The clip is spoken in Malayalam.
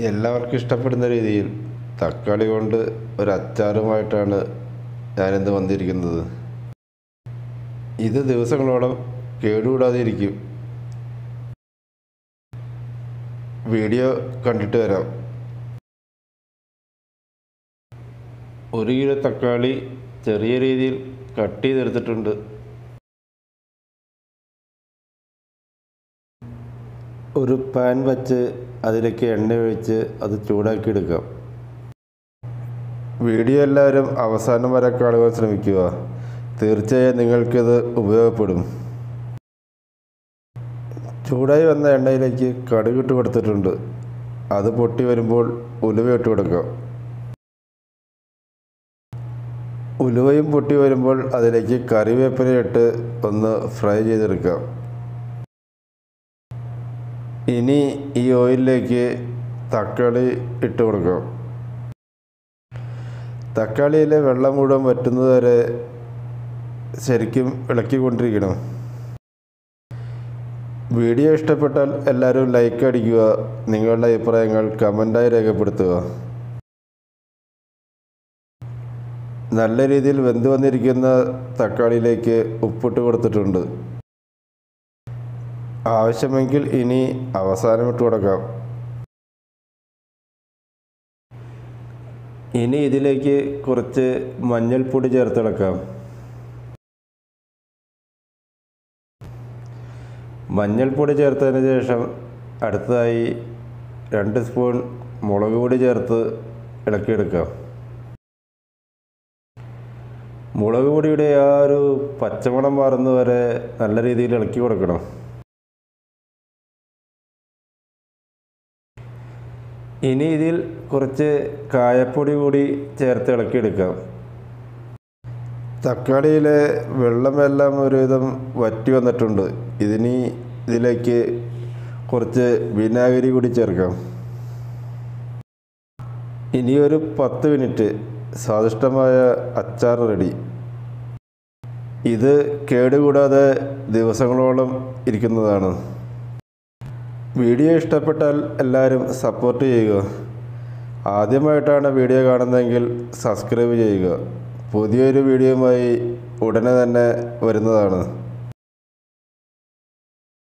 എല്ലാവർക്കും ഇഷ്ടപ്പെടുന്ന രീതിയിൽ തക്കാളി കൊണ്ട് ഒരു അച്ചാറുമായിട്ടാണ് ഞാനിന്ന് വന്നിരിക്കുന്നത് ഇത് ദിവസങ്ങളോളം കേടുകൂടാതെ ഇരിക്കും വീഡിയോ കണ്ടിട്ട് വരാം ഒരു കിലോ തക്കാളി ചെറിയ രീതിയിൽ കട്ട് ചെയ്തെടുത്തിട്ടുണ്ട് ഒരു പാൻ വച്ച് അതിലേക്ക് എണ്ണ ഒഴിച്ച് അത് ചൂടാക്കി എടുക്കാം വീഡിയോ എല്ലാവരും അവസാനം വരെ കാണുവാൻ ശ്രമിക്കുക തീർച്ചയായും നിങ്ങൾക്കിത് ഉപയോഗപ്പെടും ചൂടായി വന്ന എണ്ണയിലേക്ക് കടുകിട്ട് കൊടുത്തിട്ടുണ്ട് അത് പൊട്ടി വരുമ്പോൾ ഉലുവ ഇട്ട് കൊടുക്കാം ഉലുവയും പൊട്ടി വരുമ്പോൾ അതിലേക്ക് കറിവേപ്പില ഇട്ട് ഒന്ന് ഫ്രൈ ചെയ്തെടുക്കാം ഇനി ഈ ഓയിലിലേക്ക് തക്കാളി ഇട്ട് കൊടുക്കാം തക്കാളിയിലെ വെള്ളം മുഴുവൻ വറ്റുന്നത് വരെ ശരിക്കും ഇളക്കിക്കൊണ്ടിരിക്കണം വീഡിയോ ഇഷ്ടപ്പെട്ടാൽ എല്ലാവരും ലൈക്ക് അടിക്കുക നിങ്ങളുടെ അഭിപ്രായങ്ങൾ കമൻ്റായി രേഖപ്പെടുത്തുക നല്ല രീതിയിൽ വെന്ത് വന്നിരിക്കുന്ന തക്കാളിയിലേക്ക് ഉപ്പിട്ട് കൊടുത്തിട്ടുണ്ട് ആവശ്യമെങ്കിൽ ഇനി അവസാനം ഇട്ട് കൊടുക്കാം ഇനി ഇതിലേക്ക് കുറച്ച് മഞ്ഞൾപ്പൊടി ചേർത്തിളക്കാം മഞ്ഞൾപ്പൊടി ചേർത്തതിന് ശേഷം അടുത്തതായി രണ്ട് സ്പൂൺ മുളക് പൊടി ചേർത്ത് ഇളക്കിയെടുക്കാം മുളക് പൊടിയുടെ ആ ഒരു പച്ചമണം മാറുന്നവരെ നല്ല രീതിയിൽ ഇളക്കി കൊടുക്കണം ഇനി ഇതിൽ കുറച്ച് കായപ്പൊടി കൂടി ചേർത്ത് ഇളക്കിയെടുക്കാം തക്കാളിയിലെ വെള്ളമെല്ലാം ഒരുവിധം വറ്റി വന്നിട്ടുണ്ട് ഇതിനി ഇതിലേക്ക് കുറച്ച് വിനാഗിരി കൂടി ചേർക്കാം ഇനി ഒരു പത്ത് മിനിറ്റ് സ്വാദിഷ്ടമായ അച്ചാർ റെഡി ഇത് കേടുകൂടാതെ ദിവസങ്ങളോളം ഇരിക്കുന്നതാണ് വീഡിയോ ഇഷ്ടപ്പെട്ടാൽ എല്ലാവരും സപ്പോർട്ട് ചെയ്യുക ആദ്യമായിട്ടാണ് വീഡിയോ കാണുന്നതെങ്കിൽ സബ്സ്ക്രൈബ് ചെയ്യുക പുതിയൊരു വീഡിയോയുമായി ഉടനെ തന്നെ വരുന്നതാണ്